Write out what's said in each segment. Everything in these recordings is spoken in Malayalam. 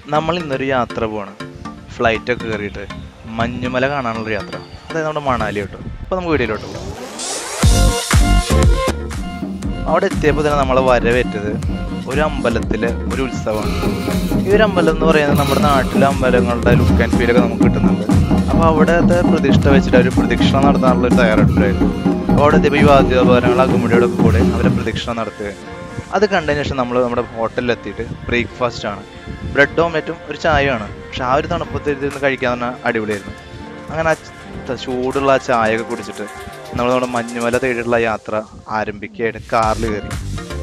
നമ്മൾ ഇന്നൊരു യാത്ര പോവാണ് ഫ്ലൈറ്റ് ഒക്കെ കയറിയിട്ട് മഞ്ഞുമല കാണാനുള്ള യാത്ര അതായത് നമ്മുടെ മണാലി കേട്ടോ അപ്പോൾ നമുക്ക് വീഡിയോയിലോട്ട് പോകാം അവിടെ എത്തിയപ്പോൾ തന്നെ നമ്മളെ വരവേറ്റത് ഒരു അമ്പലത്തിലെ ഒരു ഉത്സവമാണ് ഈ ഒരു അമ്പലം എന്ന് പറയുന്നത് നമ്മുടെ നാട്ടിലെ അമ്പലങ്ങളുടെ ലുക്ക് ആൻഡ് ഫീലൊക്കെ നമുക്ക് കിട്ടുന്നുണ്ട് അപ്പോൾ അവിടുത്തെ പ്രതിഷ്ഠ വെച്ചിട്ട് ഒരു പ്രദക്ഷിണം നടത്താനുള്ള ഒരു തയ്യാറെടുപ്പിലായിരുന്നു അപ്പോൾ അവിടെ എത്തിയപ്പോൾ ഈ വാദ്യോപകരണങ്ങൾ അകുമുടിയുടെ കൂടെ അവരെ പ്രദക്ഷിണം നടത്തുക അത് കണ്ടതിന് ശേഷം നമ്മൾ നമ്മുടെ ഹോട്ടലിൽ എത്തിയിട്ട് ബ്രേക്ക്ഫാസ്റ്റ് ആണ് ബ്രെഡ് ഓംലെറ്റും ഒരു ചായയാണ് പക്ഷെ ആ ഒരു തണുപ്പത്തിൽ ഇരുന്ന് കഴിക്കാൻ തന്നെ അടിപൊളിയായിരുന്നു അങ്ങനെ ആ ച- ചൂടുള്ള ആ ചായയൊക്കെ കുടിച്ചിട്ട് നമ്മൾ നമ്മുടെ മഞ്ഞുമല തേടിയിട്ടുള്ള യാത്ര ആരംഭിക്കുകയായിട്ട് കാറിൽ കയറി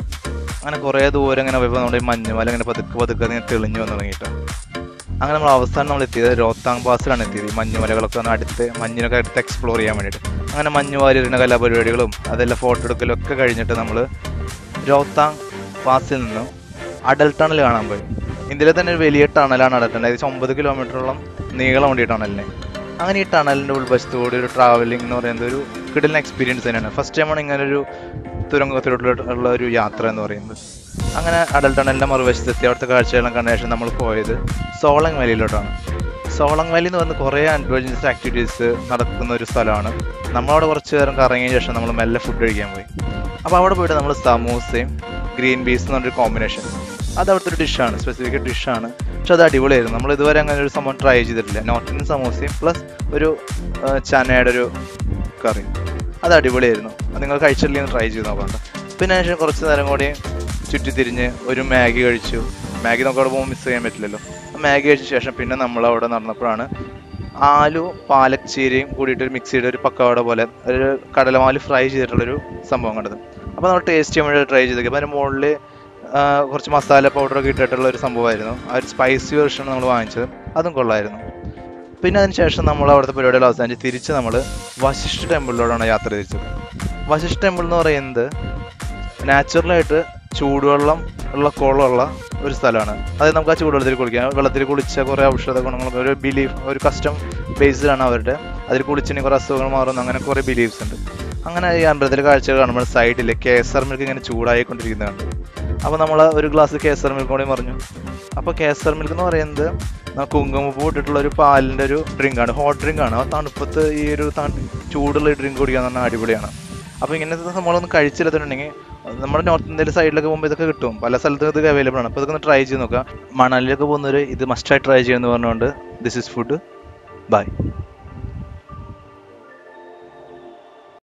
അങ്ങനെ കുറേ ദൂരം ഇങ്ങനെ പോയപ്പോൾ നമ്മുടെ ഈ മഞ്ഞുമല ഇങ്ങനെ പതുക്കെ പതുക്കെ ഇങ്ങനെ തെളിഞ്ഞു വന്നു തുടങ്ങിയിട്ട് അങ്ങനെ നമ്മൾ അവസാനം നമ്മൾ എത്തിയത് രോത്താങ് പാസിലാണ് എത്തിയത് ഈ മഞ്ഞുമലകളൊക്കെ ഒന്ന് അടുത്ത് മഞ്ഞിനൊക്കെ അടുത്ത് എക്സ്പ്ലോർ ചെയ്യാൻ വേണ്ടിയിട്ട് അങ്ങനെ മഞ്ഞു വാരിയിരുന്ന കലാപരിപാടികളും അതെല്ലാം ഫോട്ടോ എടുക്കലും ഒക്കെ കഴിഞ്ഞിട്ട് നമ്മൾ രോത്താങ് പാസിൽ നിന്ന് അടൽ ടണൽ കാണാൻ പോയി ഇന്ത്യയിലെ തന്നെ ഒരു വലിയ ടണലാണ് അടൽ ടണൽ ഏകദേശം ഒമ്പത് കിലോമീറ്ററോളം നീളമുണ്ട് ഈ ടണലിന് അങ്ങനെ ഈ ടണലിൻ്റെ ഉൾവശത്തോടെ ഒരു ട്രാവലിംഗ് എന്ന് പറയുന്നത് ഒരു കിടലിന് എക്സ്പീരിയൻസ് തന്നെയാണ് ഫസ്റ്റ് ടൈമാണ് ഇങ്ങനെ ഒരു തുരങ്കത്തിലോട്ടുള്ള ഒരു യാത്ര എന്ന് പറയുന്നത് അങ്ങനെ അടൽ ടണലിൻ്റെ മറുവശത്തെത്തി അവിടുത്തെ കാഴ്ചകളെല്ലാം കണ്ട ശേഷം നമ്മൾ പോയത് സോളങ് വാലിയിലോട്ടാണ് സോളങ് വാലി എന്ന് പറയുന്നത് കുറേ അഡ്വഞ്ചറസ് ആക്ടിവിറ്റീസ് നടക്കുന്ന ഒരു സ്ഥലമാണ് നമ്മളവിടെ കുറച്ച് നേരം കറങ്ങിയ ശേഷം നമ്മൾ മെല്ലെ ഫുഡ് കഴിക്കാൻ പോയി അപ്പോൾ അവിടെ പോയിട്ട് നമ്മൾ സമൂസയും ഗ്രീൻ പീസ് എന്ന് പറഞ്ഞൊരു കോമ്പിനേഷൻ അത് അവിടുത്തെ ഒരു ഡിഷാണ് സ്പെസിഫിക് ഡിഷാണ് പക്ഷെ അത് അടിപൊളിയായിരുന്നു നമ്മൾ ഇതുവരെ അങ്ങനെ ഒരു സംഭവം ട്രൈ ചെയ്തിട്ടില്ല നോർത്ത് ഇന്ത്യൻ സമൂസയും പ്ലസ് ഒരു ആ, ചനയുടെ ഒരു കറി അത് അടിപൊളിയായിരുന്നു അത് നിങ്ങൾ കഴിച്ചിട്ടില്ലെങ്കിൽ ട്രൈ ചെയ്ത് നോക്കണ്ട പിന്നെ അതിനുശേഷം കുറച്ച് നേരം കൂടി ചുറ്റിത്തിരിഞ്ഞ് ഒരു മാഗി കഴിച്ചു മാഗി നമുക്ക് അവിടെ പോകുമ്പോൾ മിസ് ചെയ്യാൻ പറ്റില്ലല്ലോ ആ മാഗി കഴിച്ച ശേഷം പിന്നെ നമ്മൾ അവിടെ നടന്നപ്പോഴാണ് ആലു പാലച്ചീരയും കൂടിയിട്ട് ഒരു മിക്സ് ചെയ്ത ഒരു പക്കവട പോലെ ഒരു കടലമാല് ഫ്രൈ ചെയ്തിട്ടുള്ളൊരു സംഭവം കണ്ടത് അപ്പോൾ നമ്മൾ ടേസ്റ്റ് ചെയ്യാൻ വേണ്ടി ട്രൈ ചെയ്തേക്കും അപ്പോൾ അതിൻ്റെ മുകളിൽ കുറച്ച് മസാല പൗഡറൊക്കെ ഇട്ടിട്ടുള്ള ഒരു സംഭവമായിരുന്നു ആ ഒരു സ്പൈസി വെർഷൻ നമ്മൾ വാങ്ങിച്ചത് അതും കൊള്ളായിരുന്നു പിന്നെ അതിന് ശേഷം നമ്മൾ അവിടുത്തെ പരിപാടികൾ അവസാനിച്ച് തിരിച്ച് നമ്മൾ വശിഷ്ഠ ടെമ്പിളിലോടാണ് യാത്ര തിരിച്ചത് വശിഷ്ഠ ടെമ്പിൾ എന്ന് പറയുന്നത് നാച്ചുറലായിട്ട് ചൂടുവെള്ളം ഉള്ള കുളമുള്ള ഒരു സ്ഥലമാണ് അതായത് നമുക്ക് ആ ചൂടുവെള്ളത്തിൽ കുളിക്കാം വെള്ളത്തിൽ കുളിച്ച കുറേ ഔഷധ ഗുണങ്ങളൊക്കെ ഒരു ബിലീഫ് ഒരു കസ്റ്റം ബേസ്ഡ് ആണ് അവരുടെ അതിൽ കുളിച്ചിന് കുറേ അസുഖങ്ങൾ മാറുന്നു അങ്ങനെ കുറേ ബിലീഫ്സ് ഉണ്ട് അങ്ങനെ ഈ അമ്പലത്തിലെ കാഴ്ചകൾ കാണുമ്പോൾ സൈഡിൽ കേസർ മിൽക്ക് ഇങ്ങനെ ചൂടായിക്കൊണ്ടിരിക്കുന്നത് കണ്ടു അപ്പോൾ നമ്മൾ ഒരു ഗ്ലാസ് കേസർ മിൽക്ക് കൂടി പറഞ്ഞു അപ്പോൾ കേസർ മിൽക്ക് എന്ന് പറയുന്നത് നമുക്ക് കുങ്കുമപ്പൂ ഇട്ടിട്ടുള്ള ഒരു പാലിൻ്റെ ഒരു ഡ്രിങ്ക് ആണ് ഹോട്ട് ഡ്രിങ്ക് ആണ് ആ തണുപ്പത്ത് ഈ ഒരു തണു- ചൂടുള്ള ഡ്രിങ്ക് കുടിക്കാൻ പറഞ്ഞാൽ അടിപൊളിയാണ് അപ്പോൾ ഇങ്ങനത്തെ സംഭവങ്ങളൊന്നും കഴിച്ചില്ലെന്നുണ്ടെങ്കിൽ നമ്മുടെ നോർത്ത് ഇന്ത്യയിലെ സൈഡിലൊക്കെ പോകുമ്പോൾ ഇതൊക്കെ കിട്ടും പല സ്ഥലത്തും ഇതൊക്കെ അവൈലബിൾ ആണ് അപ്പോൾ ഇതൊക്കെ ഒന്ന് ട്രൈ ചെയ്ത് നോക്കാം മണാലിയിലൊക്കെ പോകുന്നവർ ഇത് മസ്റ്റായി ട്രൈ ചെയ്യുമെന്ന് പറഞ്ഞുകൊണ്ട് ദിസ് ഇസ് ഫുഡ് ബൈ